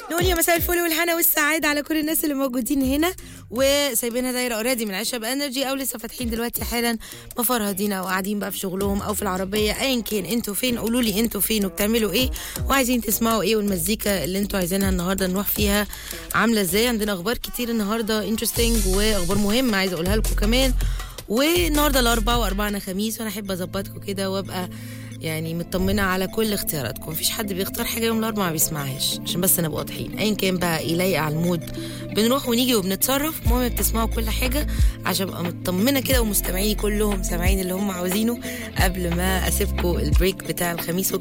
نقول يا مساء الفل والهنا والسعادة على كل الناس اللي موجودين هنا وسايبينها دايرة اوريدي من عشا بانرجي او لسه فاتحين دلوقتي حالا مفرهدين او قاعدين بقى في شغلهم او في العربية ايا كان انتوا فين قولوا لي انتوا فين وبتعملوا ايه وعايزين تسمعوا ايه والمزيكا اللي انتوا عايزينها النهارده نروح فيها عاملة ازاي عندنا اخبار كتير النهارده انترستنج واخبار مهمة عايزة اقولها لكم كمان والنهارده الاربعاء واربعنا خميس وانا احب اظبطكم كده وابقى يعني مطمنه على كل اختياراتكم مفيش حد بيختار حاجه يوم الاربعاء ما بيسمعهاش عشان بس نبقى واضحين ايا كان بقى يلايق على المود بنروح ونيجي وبنتصرف المهم بتسمعوا كل حاجه عشان ابقى مطمنه كده ومستمعيني كلهم سامعين اللي هم عاوزينه قبل ما اسيبكم البريك بتاع الخميس